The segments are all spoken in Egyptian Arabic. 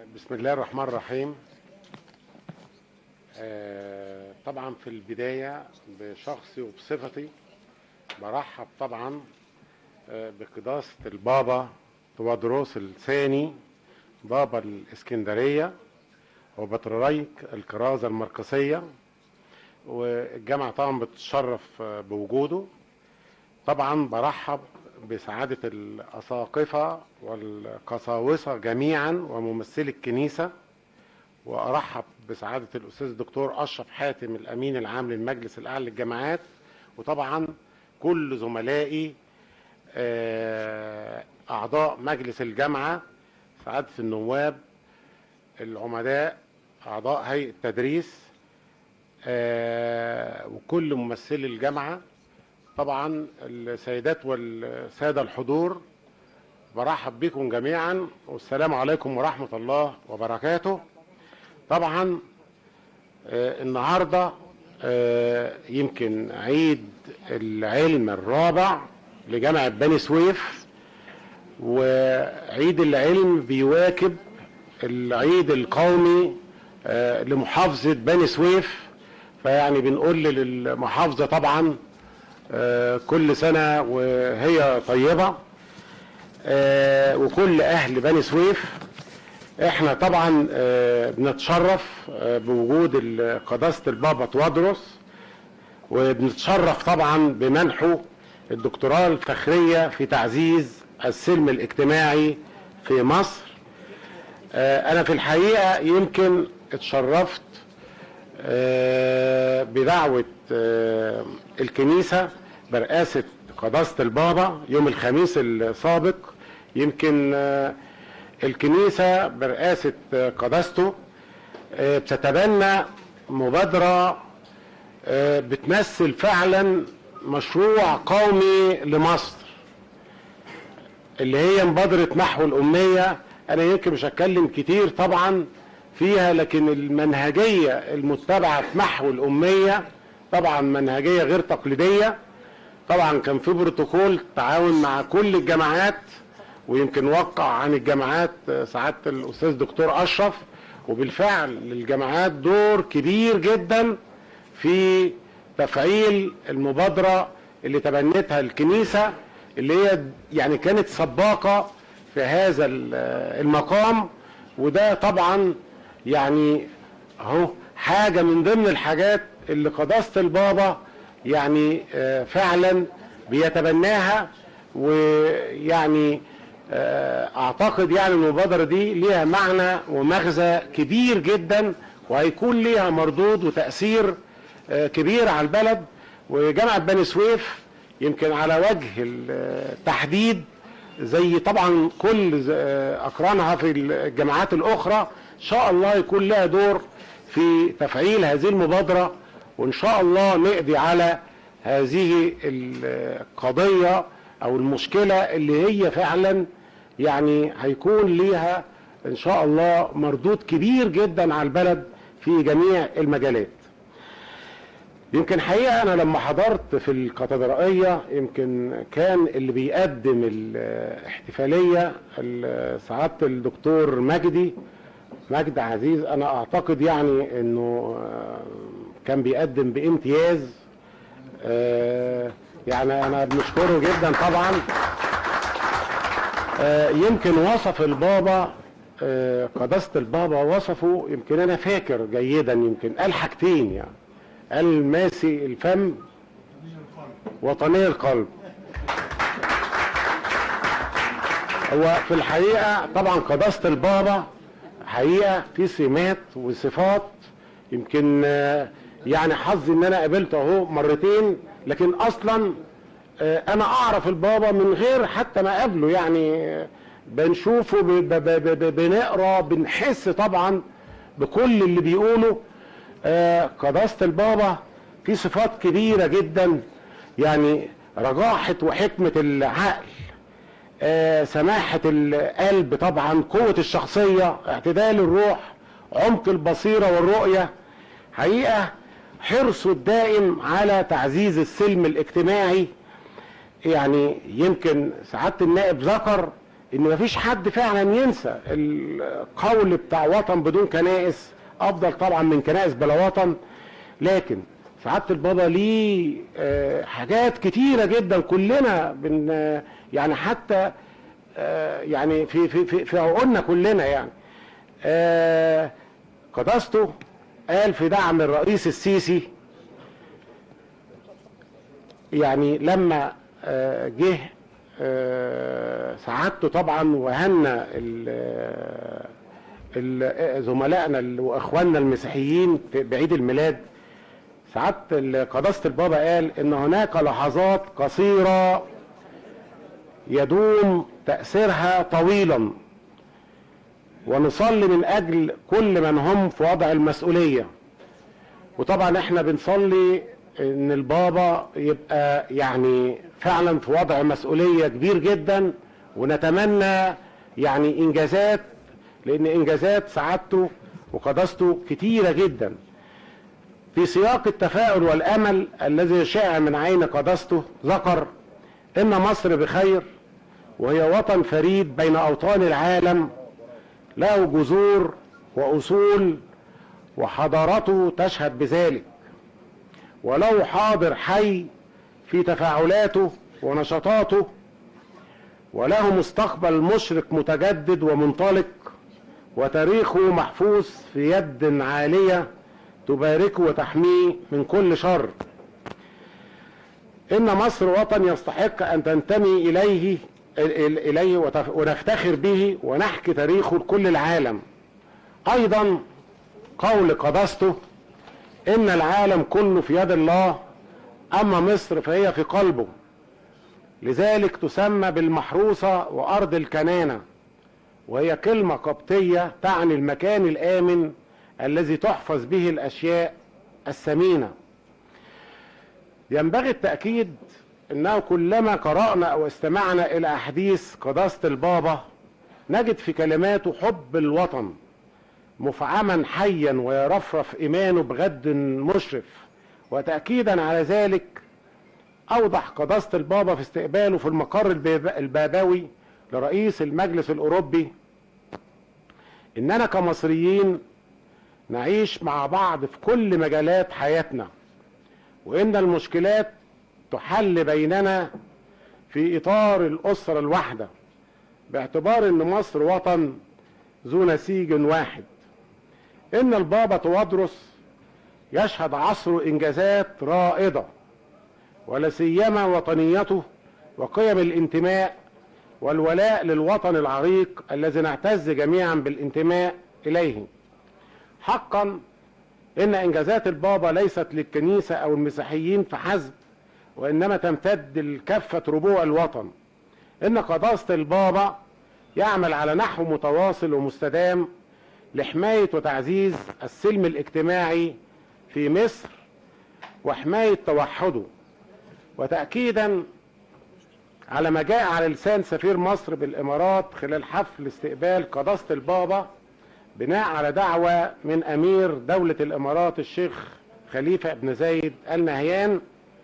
بسم الله الرحمن الرحيم آه، طبعا في البداية بشخصي وبصفتي برحب طبعا آه، بقداسة البابا توادروس الثاني بابا الإسكندرية وبطريرك الكرازة المركزية والجامعة طبعا بتتشرف آه، بوجوده طبعا برحب بسعادة الأساقفة والقساوسة جميعا وممثلي الكنيسة وأرحب بسعادة الأستاذ الدكتور أشرف حاتم الأمين العام للمجلس الأعلى للجامعات وطبعا كل زملائي آه، أعضاء مجلس الجامعة سعادة النواب العمداء أعضاء هيئة التدريس آه، وكل ممثلي الجامعة طبعا السيدات والسادة الحضور برحب بكم جميعا والسلام عليكم ورحمة الله وبركاته طبعا آه، النهاردة آه، يمكن عيد العلم الرابع لجامعة بني سويف وعيد العلم بيواكب العيد القومي آه، لمحافظة بني سويف فيعني بنقول للمحافظة طبعا آه، كل سنة وهي طيبة آه، وكل أهل بني سويف احنا طبعا آه، بنتشرف آه، بوجود ال- قداسة البابا توادرس وبنتشرف طبعا بمنحه الدكتوراه الفخرية في تعزيز السلم الاجتماعي في مصر آه، انا في الحقيقة يمكن اتشرفت آه، بدعوة آه، الكنيسة برئاسة قداسة البابا يوم الخميس السابق يمكن آه، الكنيسة برئاسة آه، قداسته آه، بتتبنى مبادرة آه، بتمثل فعلا مشروع قومي لمصر اللي هي مبادرة محو الأمية أنا يمكن مش هتكلم كتير طبعا فيها لكن المنهجية المتبعة في محو الأمية طبعا منهجية غير تقليدية طبعا كان في بروتوكول تعاون مع كل الجامعات ويمكن وقع عن الجامعات سعادة الأستاذ دكتور أشرف وبالفعل للجامعات دور كبير جدا في تفعيل المبادرة اللي تبنتها الكنيسة اللي هي يعني كانت سباقة في هذا ال- المقام وده طبعا يعني اهو حاجة من ضمن الحاجات اللي قداسة البابا يعني آه، فعلا بيتبناها ويعني آه، اعتقد يعني المبادرة دي ليها معنى ومغزى كبير جدا وهيكون ليها مردود وتأثير آه، كبير على البلد وجامعة بني سويف يمكن على وجه التحديد زي طبعا كل ز- آه، اقرانها في الجامعات الاخرى ان شاء الله يكون لها دور في تفعيل هذه المبادرة وان شاء الله نقضي على هذه القضية او المشكلة اللي هي فعلا يعني هيكون ليها ان شاء الله مردود كبير جدا على البلد في جميع المجالات يمكن حقيقة أنا لما حضرت في الكاتدرائية يمكن كان اللي بيقدم الاحتفالية ال- سعادة الدكتور مجدي مجد عزيز أنا أعتقد يعني إنه آه، كان بيقدم بامتياز آه، يعني أنا بنشكره جدا طبعا آه، يمكن وصف البابا آه، قداسة البابا وصفه يمكن أنا فاكر جيدا يمكن قال حاجتين يعني قال ماسي الفم وطني القلب هو في الحقيقة طبعا قداسة البابا حقيقة في سمات وصفات يمكن آه، يعني حظي ان انا قابلته اهو مرتين لكن اصلا آه، انا اعرف البابا من غير حتى ما اقابله يعني آه، بنشوفه ب- ب- ب- ب- بنقرا بنحس طبعا بكل اللي بيقوله آه، قداسة البابا في صفات كبيرة جدا يعني رجاحة وحكمة العقل آه، سماحة القلب طبعا قوة الشخصية اعتدال الروح عمق البصيرة والرؤية حقيقة حرصه الدائم على تعزيز السلم الاجتماعي يعني يمكن سعادة النائب ذكر ان مفيش حد فعلا ينسى القول بتاع وطن بدون كنائس افضل طبعا من كنائس بلا وطن لكن سعاده البابا ليه آه، حاجات كتيره جدا كلنا بن آه، يعني حتى آه، يعني في في في, في عقولنا كلنا يعني آه، قداسته قال في دعم الرئيس السيسي يعني لما آه، جه آه، سعادته طبعا وهنا ال- ال- زملائنا ال- واخواننا المسيحيين في بعيد الميلاد سعاده ال- قداسه البابا قال ان هناك لحظات قصيره يدوم تاثيرها طويلا ونصلي من اجل كل من هم في وضع المسؤوليه وطبعا احنا بنصلي ان البابا يبقى يعني فعلا في وضع مسؤوليه كبير جدا ونتمنى يعني انجازات لان انجازات سعادته وقداسته كتيره جدا في سياق التفاؤل والامل الذي شاع من عين قداسته ذكر ان مصر بخير وهي وطن فريد بين اوطان العالم له جذور واصول وحضارته تشهد بذلك وله حاضر حي في تفاعلاته ونشاطاته وله مستقبل مشرق متجدد ومنطلق وتاريخه محفوظ في يد عالية تباركه وتحميه من كل شر إن مصر وطن يستحق أن تنتمي إليه إليه وتف- ونفتخر به ونحكي تاريخه لكل العالم أيضا قول قداسته إن العالم كله في يد الله أما مصر فهي في قلبه لذلك تسمى بالمحروسة وأرض الكنانة وهي كلمة قبطية تعني المكان الآمن الذي تحفظ به الأشياء الثمينة ينبغي التأكيد أنه كلما قرأنا أو استمعنا إلى أحاديث قداسة البابا نجد في كلماته حب الوطن مفعما حيا ويرفرف إيمانه بغد مشرف وتأكيدا على ذلك أوضح قداسة البابا في استقباله في المقر البيب- البابوي لرئيس المجلس الأوروبي إننا كمصريين نعيش مع بعض في كل مجالات حياتنا وإن المشكلات تحل بيننا في إطار الأسرة الواحدة باعتبار إن مصر وطن ذو نسيج واحد إن البابا توادرس يشهد عصر إنجازات رائدة ولا سيما وطنيته وقيم الانتماء والولاء للوطن العريق الذي نعتز جميعا بالانتماء إليه حقا إن إنجازات البابا ليست للكنيسة أو المسيحيين فحسب وإنما تمتد لكافة ربوع الوطن إن قداسة البابا يعمل على نحو متواصل ومستدام لحماية وتعزيز السلم الاجتماعي في مصر وحماية توحده وتأكيدا على ما جاء على لسان سفير مصر بالإمارات خلال حفل استقبال قداسة البابا بناء على دعوة من أمير دولة الإمارات الشيخ خليفة بن زايد آل نهيان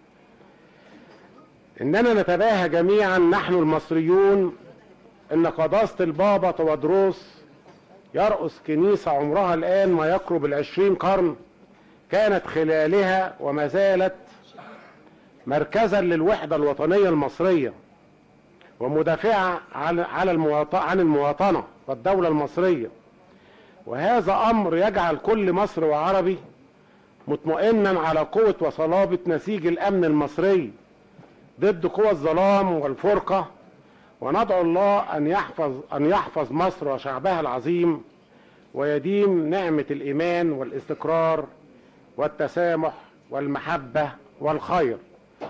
إننا نتباهى جميعا نحن المصريون إن قداسة البابا توادروس يرأس كنيسة عمرها الآن ما يقرب العشرين قرن كانت خلالها وما زالت مركزا للوحدة الوطنية المصرية ومدافعة عن على المواطنة عن المواطنة والدولة المصرية وهذا أمر يجعل كل مصر وعربي مطمئنا على قوة وصلابة نسيج الأمن المصري ضد قوى الظلام والفرقة وندعو الله أن يحفظ أن يحفظ مصر وشعبها العظيم ويديم نعمة الإيمان والاستقرار والتسامح والمحبة والخير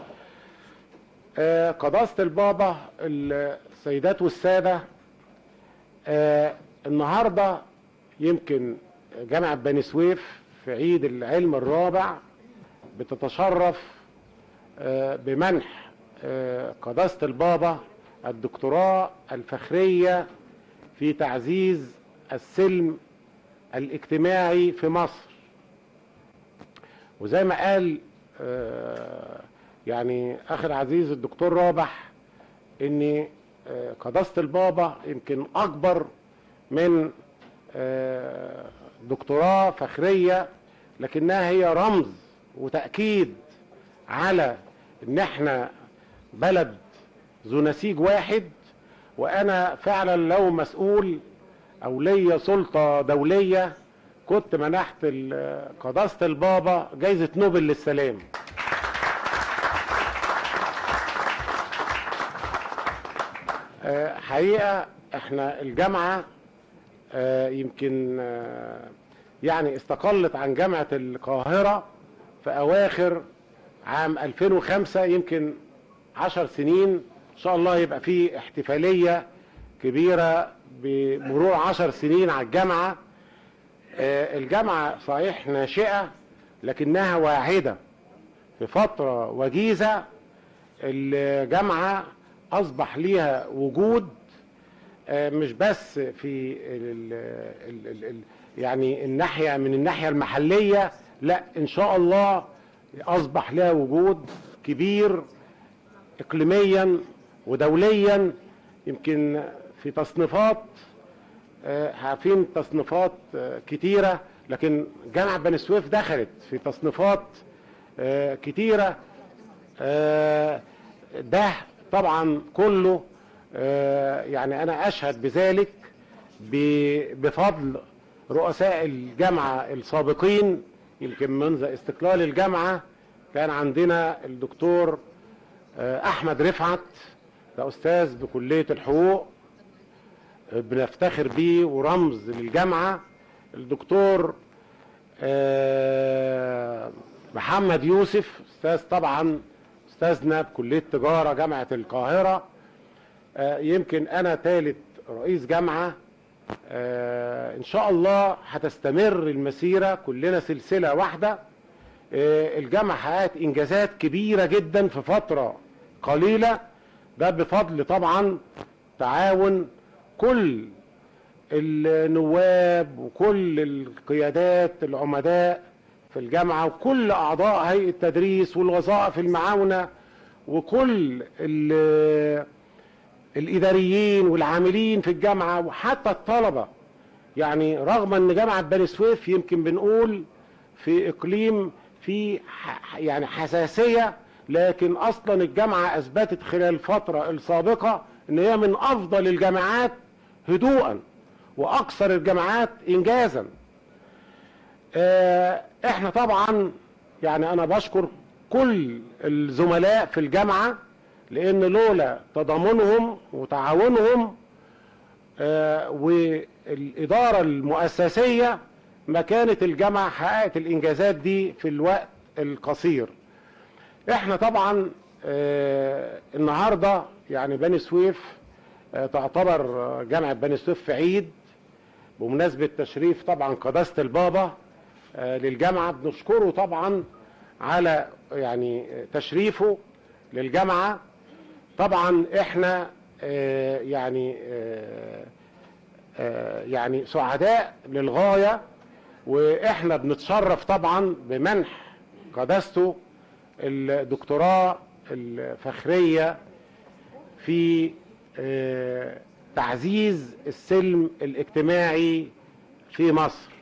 آه، قداسة البابا السيدات والسادة آه، النهاردة يمكن جامعة بني سويف في عيد العلم الرابع بتتشرف آه، بمنح آه، قداسة البابا الدكتوراه الفخرية في تعزيز السلم الاجتماعي في مصر وزي ما قال آه، يعني اخي العزيز الدكتور رابح ان آه، قداسة البابا يمكن أكبر من آه، دكتوراه فخرية لكنها هي رمز وتأكيد على إن إحنا بلد ذو نسيج واحد وأنا فعلا لو مسؤول أو ليا سلطة دولية كنت منحت ال- قداسة البابا جايزة نوبل للسلام آه، حقيقة احنا الجامعة آه، يمكن آه، يعني استقلت عن جامعة القاهرة في أواخر عام 2005 يمكن عشر سنين إن شاء الله يبقى في احتفالية كبيرة بمرور عشر سنين على الجامعة آه، الجامعة صحيح ناشئة لكنها واعدة في فترة وجيزة الجامعة أصبح ليها وجود آه، مش بس في ال ال ال ال يعني الناحية من الناحية المحلية لا إن شاء الله أصبح لها وجود كبير إقليميا ودوليا يمكن في تصنيفات آه، عارفين تصنيفات آه، كتيرة لكن جامعة بني سويف دخلت في تصنيفات آه، كتيرة آه، ده طبعا كله آه، يعني أنا أشهد بذلك ب- بفضل رؤساء الجامعة السابقين يمكن منذ استقلال الجامعة كان عندنا الدكتور آه، أحمد رفعت ده أستاذ بكلية الحقوق بنفتخر بيه ورمز للجامعة الدكتور آه، محمد يوسف أستاذ طبعا أستاذنا بكلية تجارة جامعة القاهرة آه، يمكن أنا ثالث رئيس جامعة آه، إن شاء الله هتستمر المسيرة كلنا سلسلة واحدة آه، الجامعة حققت إنجازات كبيرة جدا في فترة قليلة ده بفضل طبعا تعاون كل النواب وكل القيادات العمداء في الجامعة وكل أعضاء هيئة التدريس والوظائف المعاونة وكل ال- الإداريين والعاملين في الجامعة وحتى الطلبة يعني رغم أن جامعة بني سويف يمكن بنقول في إقليم في ح- يعني حساسية لكن أصلا الجامعة أثبتت خلال الفترة السابقة أن هي من أفضل الجامعات هدوءا وأكثر الجامعات إنجازا آه، احنا طبعا يعني انا بشكر كل الزملاء في الجامعة لان لولا تضامنهم وتعاونهم آه، والادارة المؤسسية ما كانت الجامعة حققت الانجازات دي في الوقت القصير احنا طبعا آه، النهاردة يعني بني سويف آه، تعتبر آه، جامعة بني سويف في عيد بمناسبة تشريف طبعا قداسة البابا آه، للجامعة بنشكره طبعا على يعني تشريفه للجامعة طبعا احنا آه، يعني آه، آه، يعني سعداء للغاية واحنا بنتشرف طبعا بمنح قداسته الدكتوراه الفخرية في آه، تعزيز السلم الاجتماعي في مصر